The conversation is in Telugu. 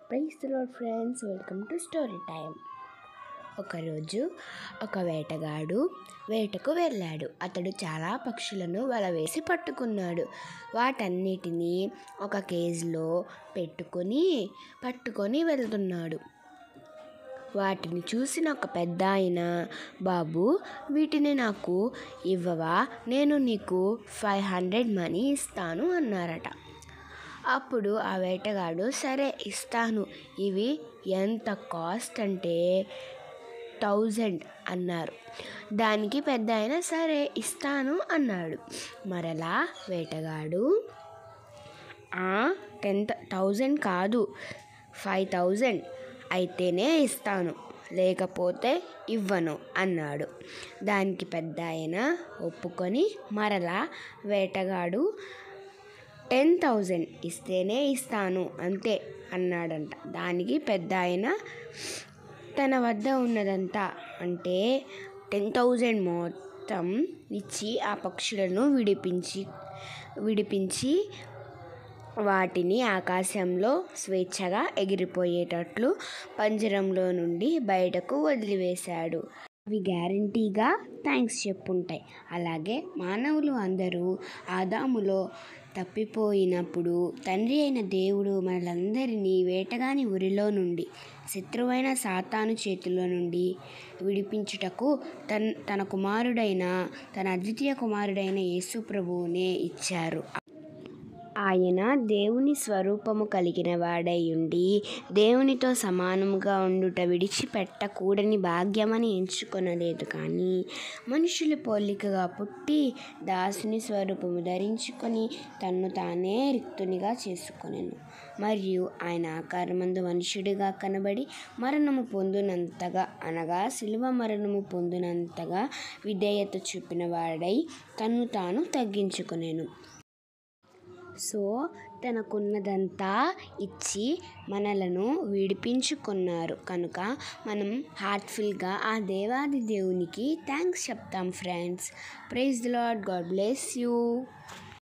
praise lord friends welcome to story time ఒకరోజు ఒక వేటగాడు వేటకు వెళ్ళాడు అతడు చాలా పక్షులను వల వేసి పట్టుకున్నాడు వాటన్నిటినీ ఒక కేజ్లో పెట్టుకొని పట్టుకొని వెళ్తున్నాడు వాటిని చూసిన ఒక పెద్ద ఆయన బాబు వీటిని నాకు ఇవ్వవా నేను నీకు ఫైవ్ హండ్రెడ్ మనీ ఇస్తాను అన్నారట అప్పుడు ఆ వేటగాడు సరే ఇస్తాను ఇవి ఎంత కాస్ట్ అంటే థౌజండ్ అన్నారు దానికి పెద్ద ఆయన సరే ఇస్తాను అన్నాడు మరలా వేటగాడు టెన్ థౌజండ్ కాదు ఫైవ్ థౌజండ్ అయితేనే ఇస్తాను లేకపోతే ఇవ్వను అన్నాడు దానికి పెద్ద ఆయన ఒప్పుకొని మరలా వేటగాడు టెన్ థౌజండ్ ఇస్తేనే ఇస్తాను అంతే అన్నాడంట దానికి పెద్ద ఆయన తన వద్ద ఉన్నదంతా అంటే టెన్ థౌజండ్ మొత్తం ఇచ్చి ఆ పక్షులను విడిపించి విడిపించి వాటిని ఆకాశంలో స్వేచ్ఛగా ఎగిరిపోయేటట్లు పంజరంలో నుండి బయటకు వదిలివేశాడు అవి గ్యారంటీగా థ్యాంక్స్ చెప్పుంటాయి అలాగే మానవులు అందరూ ఆదాములో తప్పిపోయినప్పుడు తండ్రి అయిన దేవుడు మనలందరినీ వేటగాని ఉరిలో నుండి శత్రువైన సాతాను చేతిలో నుండి విడిపించుటకు తన్ తన కుమారుడైన తన అద్వితీయ కుమారుడైన యేసు ప్రభువునే ఇచ్చారు ఆయన దేవుని స్వరూపము కలిగిన వాడై ఉండి దేవునితో సమానముగా ఉండుట విడిచిపెట్టకూడని భాగ్యమని ఎంచుకొనలేదు కానీ మనుషుల పోలికగా పుట్టి దాసుని స్వరూపము ధరించుకొని తన్ను తానే రిక్తునిగా చేసుకొనెను మరియు ఆయన ఆకారమందు మనుషుడిగా కనబడి మరణము పొందినంతగా అనగా శిలువ మరణము పొందినంతగా విధేయత చూపిన వాడై తన్ను తాను తగ్గించుకొనెను సో తనకున్నదంతా ఇచ్చి మనలను విడిపించుకున్నారు కనుక మనం హార్ట్ఫుల్గా ఆ దేవాది దేవునికి థ్యాంక్స్ చెప్తాం friends praise the lord God bless you